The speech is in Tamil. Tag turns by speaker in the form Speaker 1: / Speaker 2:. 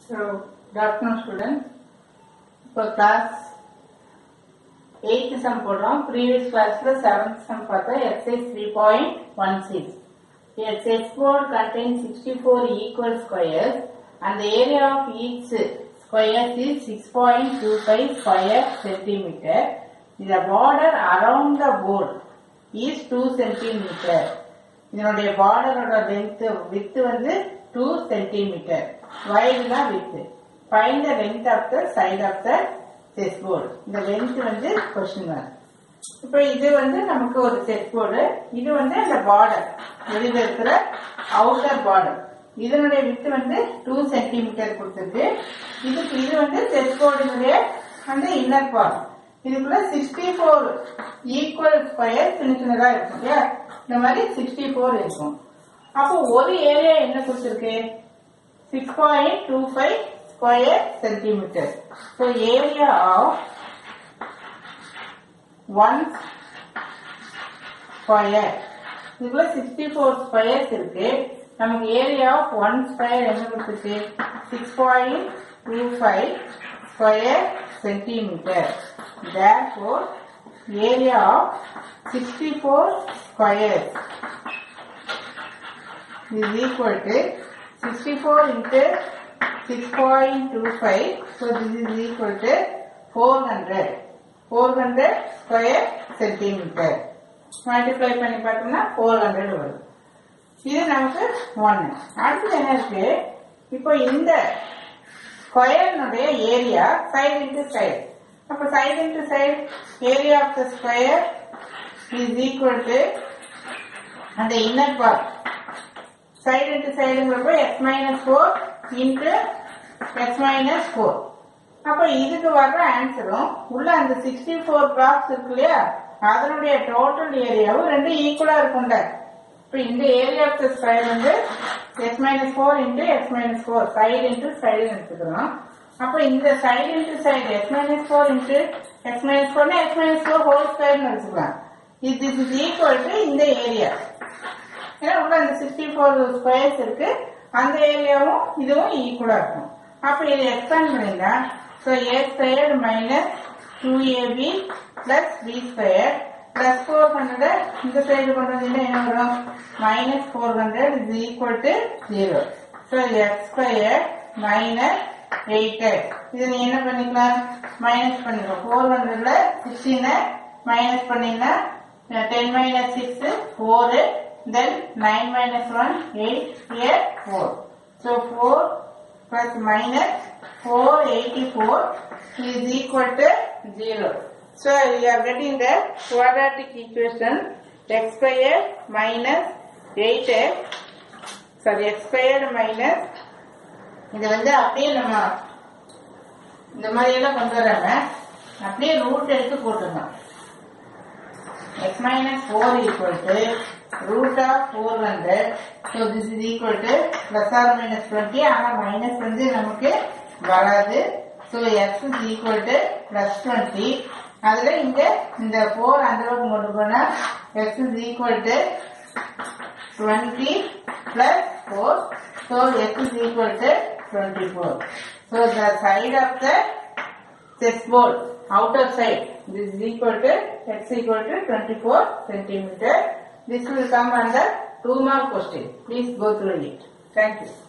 Speaker 1: So, good afternoon students. இப்போ கிளாஸ் எயித்து சம் போடுறோம் ப்ரீவியஸ் கிளாஸ்ல செவன்த் சம் பார்த்தா exercise three point one six its chessboard contains 64 equal squares and the area of each square is 6.25 square centimeter. The border around the board is 2 centimeter. இதனுடைய பார்டரோட லென்த் வித் வந்து 2 சென்டிமீட்டர் வைடுனா width find the length of the side of the chessboard இந்த லென்த் வந்து கொஸ்டின் மார்க் இப்போ இது வந்து நமக்கு ஒரு செட் போர்டு இது வந்து அந்த பார்டர் வெளியில இருக்கிற அவுட்டர் பார்டர் இதனுடைய வித்து வந்து டூ சென்டிமீட்டர் கொடுத்துருக்கு இதுக்கு இது வந்து செட் போர்டினுடைய அந்த இன்னர் பார்ட் இதுக்குள்ள சிக்ஸ்டி ஃபோர் ஈக்குவல் ஸ்கொயர் சின்ன சின்னதா இருக்கும் இல்லையா இந்த மாதிரி சிக்ஸ்டி ஃபோர் இருக்கும் அப்போ ஒரு ஏரியா என்ன கொடுத்துருக்கு six point two five square centimetre so area of one square இதுக்குள்ள சிக்ஸ்டி ஃபோர் ஸ்கொயர்ஸ் இருக்கு நமக்கு ஏரியா ஆஃப் ஒன் ஸ்கொயர் என்ன கொடுத்துருக்கு six point two five square centimetre therefore area of sixty four squares is equal to 64 into 6.25 so this is equal to 400 400 square centimeter multiply பண்ணி பார்த்தோம்னா 400 வரும் இது நமக்கு 1 அடுத்து என்ன இருக்கு இப்போ இந்த ஸ்கொயர்னுடைய ஏரியா சைடு இன்டு சைடு அப்ப side into side area of the square is equal to அந்த இன்னர் பார்ட் சைடு இன்டு சைடுங்கிறப்ப X minus four into X minus four அப்ப இதுக்கு வர்ற ஆன்சரும் உள்ள அந்த சிக்ஸ்டி ஃபோர் பிளாக்ஸ் இருக்கு இல்லையா அதனுடைய டோட்டல் ஏரியாவும் ரெண்டும் ஈக்குவலா இருக்கும்ல இப்ப இந்த ஏரியா ஆஃப் த ஸ்கொயர் வந்து X minus four into X minus four side into side எடுத்துக்கிறோம் அப்ப இந்த side into side X minus four into X minus ஃபோர்னா எக்ஸ் மைனஸ் ஃபோர் ஹோல் ஸ்கொயர்னு எடுத்துக்கலாம் இது திஸ் இஸ் ஈக்குவல் டு இந்த ஏரியா ஏன்னா உள்ள அந்த சிக்ஸ்டி ஃபோர் ஸ்கொயர்ஸ் இருக்கு அந்த ஏரியாவும் இதுவும் ஈக்குவலா இருக்கும் அப்ப இதை எக்ஸ்பேண்ட் பண்ணினா so A square minus two A B plus B square plus four hundred இந்த சைடு கொண்டு வந்தீங்கன்னா என்ன வரும் minus four hundred is equal to zero so X square minus eight இது நீ என்ன பண்ணிக்கலாம் மைனஸ் பண்ணிக்கலாம் ஃபோர் ஹண்ட்ரட்ல சிக்ஸ்டீனை மைனஸ் பண்ணீங்கன்னா ten minus six four then 9 minus 1 8 here 4 so 4 plus minus 484 is equal to 0 so we are getting the quadratic equation x squared minus 8x sorry x squared minus இது வந்து அப்படியே நம்ம இந்த மாதிரி எல்லாம் கொண்டு வராங்க அப்படியே ரூட் எடுத்து போட்டுருந்தோம் x minus 4 equal to root of 400 so this is equal to plus or minus 20 ஆனா minus வந்து நமக்கு வராது so x is equal to plus 20 அதுல இங்க இந்த 4 அந்த பக்கம் கொண்டு போனா x is equal to 20 plus 4 so x is equal to 24 so the side of the chessboard outer side this is equal to x equal to 24 centimeter this will come under two mark question please go through it thank you